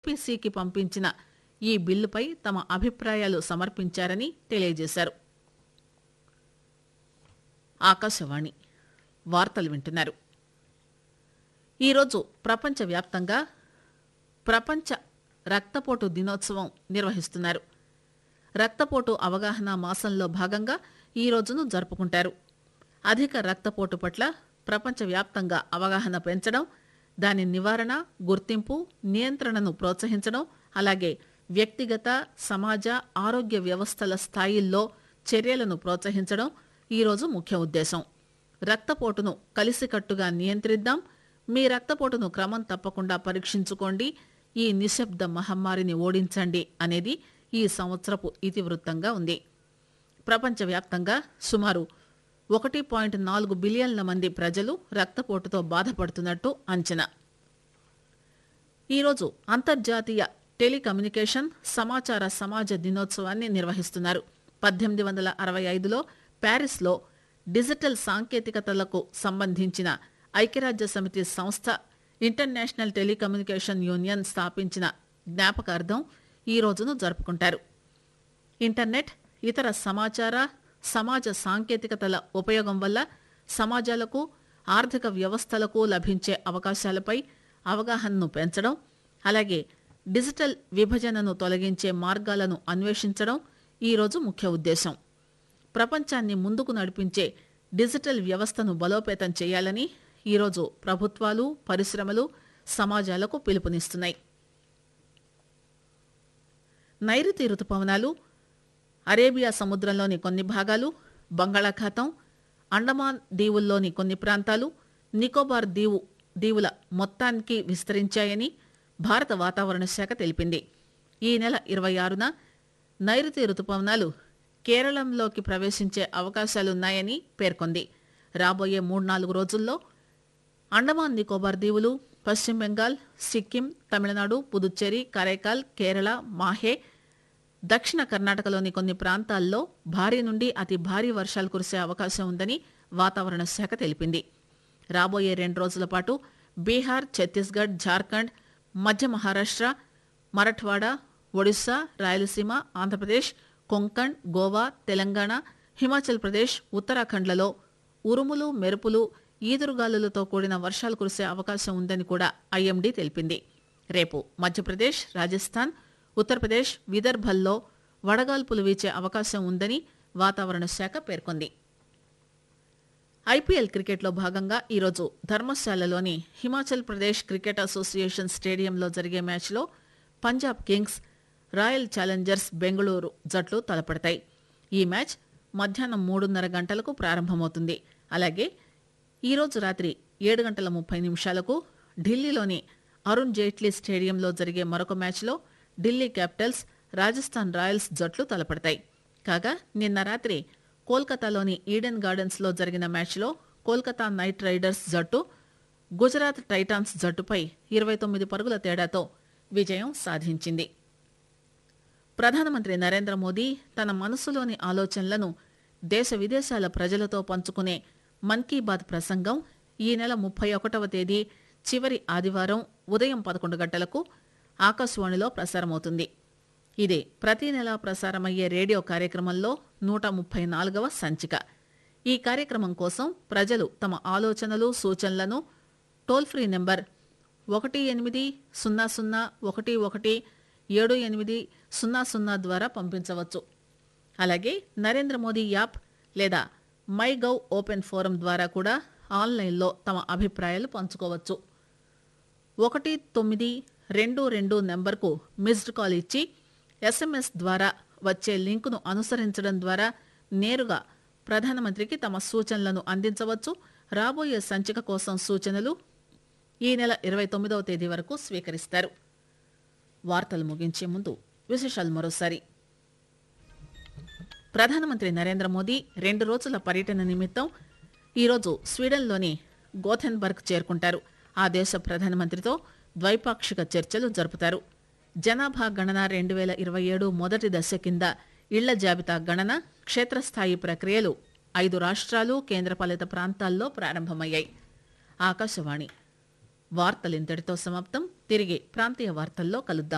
యూపీసీకి పంపించిన ఈ బిల్లుపై తమ అభిప్రాయాలు సమర్పించారని తెలియజేశారు ఆకాశవాణి వార్తలు వింటున్నారు ఈరోజు ప్రపంచవ్యాప్తంగా ప్రపంచ రక్తపోటు దినోత్సవం నిర్వహిస్తున్నారు రక్తపోటు అవగాహన మాసంలో భాగంగా ఈ రోజును జరుపుకుంటారు అధిక రక్తపోటు పట్ల ప్రపంచవ్యాప్తంగా అవగాహన పెంచడం దాని నివారణ గుర్తింపు నియంత్రణను ప్రోత్సహించడం అలాగే వ్యక్తిగత సమాజ ఆరోగ్య వ్యవస్థల స్థాయిల్లో చర్యలను ప్రోత్సహించడం ఈరోజు ముఖ్య ఉద్దేశం రక్తపోటును కలిసికట్టుగా నియంత్రిద్దాం మీ రక్తపోటును క్రమం తప్పకుండా పరీక్షించుకోండి ఈ నిశ్శబ్ద మహమ్మారిని ఓడించండి అనేది ఈ సంవత్సరపు ఇతివృత్తంగా ఉంది ప్రపంచవ్యాప్తంగా సుమారు ఒకటి పాయింట్ నాలుగు బిలియన్ల మంది ప్రజలు రక్తపోటుతో బాధపడుతున్నట్టు అంచనా ఈరోజు అంతర్జాతీయ టెలికమ్యూనికేషన్ సమాచార సమాజ దినోత్సవాన్ని నిర్వహిస్తున్నారు పద్దెనిమిది వందల అరవై ఐదులో ప్యారిస్లో డిజిటల్ సాంకేతికతలకు సంబంధించిన ఐక్యరాజ్య సమితి సంస్థ ఇంటర్నేషనల్ టెలికమ్యూనికేషన్ యూనియన్ స్థాపించిన జ్ఞాపకార్థం ఈ రోజును జరుపుకుంటారు ఇంటర్నెట్ ఇతర సమాచార సమాజ సాంకేతికతల ఉపయోగం వల్ల సమాజాలకు ఆర్థిక వ్యవస్థలకు లభించే అవకాశాలపై అవగాహనను పెంచడం అలాగే డిజిటల్ విభజనను తొలగించే మార్గాలను అన్వేషించడం ఈరోజు ముఖ్య ఉద్దేశం ప్రపంచాన్ని ముందుకు నడిపించే డిజిటల్ వ్యవస్థను బలోపేతం చేయాలని ఈరోజు ప్రభుత్వాలు పరిశ్రమలు సమాజాలకు పిలుపునిస్తున్నాయి నైరుతి రుతుపవనాలు అరేబియా సముద్రంలోని కొన్ని భాగాలు బంగాళాఖాతం అండమాన్ దీవుల్లోని కొన్ని ప్రాంతాలు నికోబార్ దీవు దీవుల మొత్తానికి విస్తరించాయని భారత వాతావరణ శాఖ తెలిపింది ఈ నెల ఇరవై ఆరున నైరుతి రుతుపవనాలు కేరళంలోకి ప్రవేశించే అవకాశాలున్నాయని పేర్కొంది రాబోయే మూడు నాలుగు రోజుల్లో అండమాన్ నికోబార్ దీవులు పశ్చిమ బెంగాల్ సిక్కిం తమిళనాడు పుదుచ్చేరి కరైకాల్ కేరళ మాహే దక్షిణ కర్ణాటకలోని కొన్ని ప్రాంతాల్లో భారీ నుండి అతి భారీ వర్షాలు కురిసే అవకాశం ఉందని వాతావరణ శాఖ తెలిపింది రాబోయే రెండు రోజుల పాటు బీహార్ ఛత్తీస్గఢ్ జార్ఖండ్ మధ్య మహారాష్ట్ర మరఠ్వాడా ఒడిశా రాయలసీమ ఆంధ్రప్రదేశ్ కొంకణ్ గోవా తెలంగాణ హిమాచల్ ప్రదేశ్ ఉత్తరాఖండ్లలో ఉరుములు మెరుపులు ఈదురుగాలులతో కూడిన వర్షాలు కురిసే అవకాశం ఉందని కూడా ఐఎండీ తెలిపింది రేపు మధ్యప్రదేశ్ రాజస్థాన్ ఉత్తరప్రదేశ్ విదర్భల్లో వడగాల్పులు వీచే అవకాశం ఉందని వాతావరణ శాఖ పేర్కొంది ఐపీఎల్ క్రికెట్లో భాగంగా ఈరోజు ధర్మశాలలోని హిమాచల్ ప్రదేశ్ క్రికెట్ అసోసియేషన్ స్టేడియంలో జరిగే మ్యాచ్లో Punjab Kings Royal Challengers Bengaluru జట్లు తలపడతాయి ఈ మ్యాచ్ మధ్యాహ్నం మూడున్నర గంటలకు ప్రారంభమవుతుంది అలాగే ఈరోజు రాత్రి ఏడు గంటల ముప్పై నిమిషాలకు ఢిల్లీలోని అరుణ్ జైట్లీ స్టేడియంలో జరిగే మరొక మ్యాచ్లో ఢిల్లీ క్యాపిటల్స్ రాజస్థాన్ రాయల్స్ జట్లు తలపడతాయి కాగా నిన్న రాత్రి కోల్కతాలోని ఈడెన్ గార్డెన్స్ లో జరిగిన మ్యాచ్లో కోల్కతా నైట్ రైడర్స్ జట్టు గుజరాత్ టైటాన్స్ జట్టుపై ఇరవై తొమ్మిది పరుగుల తేడాతో విజయం సాధించింది ప్రధానమంత్రి నరేంద్ర మోదీ తన మనసులోని ఆలోచనలను దేశ విదేశాల ప్రజలతో పంచుకునే మన్ కీ బాత్ ప్రసంగం ఈ నెల ముప్పై ఒకటవ తేదీ చివరి ఆదివారం ఉదయం పదకొండు గంటలకు ఆకాశవాణిలో ప్రసారమవుతుంది ఇది ప్రతి నెలా ప్రసారమయ్యే రేడియో కార్యక్రమంలో నూట ముప్పై నాలుగవ సంచిక ఈ కార్యక్రమం కోసం ప్రజలు తమ ఆలోచనలు సూచనలను టోల్ ఫ్రీ నెంబర్ ఒకటి ఎనిమిది సున్నా సున్నా ఒకటి ఒకటి ఏడు ఎనిమిది సున్నా సున్నా ద్వారా పంపించవచ్చు అలాగే నరేంద్ర మోదీ యాప్ లేదా మై గవ్ ఓపెన్ ఫోరం ద్వారా కూడా ఆన్లైన్లో తమ అభిప్రాయాలు పంచుకోవచ్చు ఒకటి తొమ్మిది రెండు రెండు నెంబర్కు మిస్డ్ కాల్ ఇచ్చి ఎస్ఎంఎస్ ద్వారా వచ్చే లింకును అనుసరించడం ద్వారా నేరుగా ప్రధానమంత్రికి తమ సూచనలను అందించవచ్చు రాబోయే సంచిక కోసం సూచనలు ఈ నెల ఇరవై తొమ్మిదవ తేదీ వరకు స్వీకరిస్తారు వార్తలు ముగించే ముందు విశేషాలు మరోసారి ప్రధానమంత్రి నరేంద్ర మోదీ రెండు రోజుల పర్యటన నిమిత్తం ఈరోజు స్వీడన్లోని గోథెన్బర్గ్ చేరుకుంటారు ఆ దేశ ప్రధానమంత్రితో ద్వైపాక్షిక చర్చలు జరుపుతారు జనాభా గణన రెండు వేల ఇరవై ఏడు మొదటి దశ కింద ఇళ్ల జాబితా గణన క్షేత్రస్థాయి ప్రక్రియలు ఐదు రాష్ట్రాలు కేంద్రపాలిత ప్రాంతాల్లో ప్రారంభమయ్యాయి ఆకాశవాణి వార్తలింతటితో సమాప్తం తిరిగి ప్రాంతీయ వార్తల్లో కలుద్దాం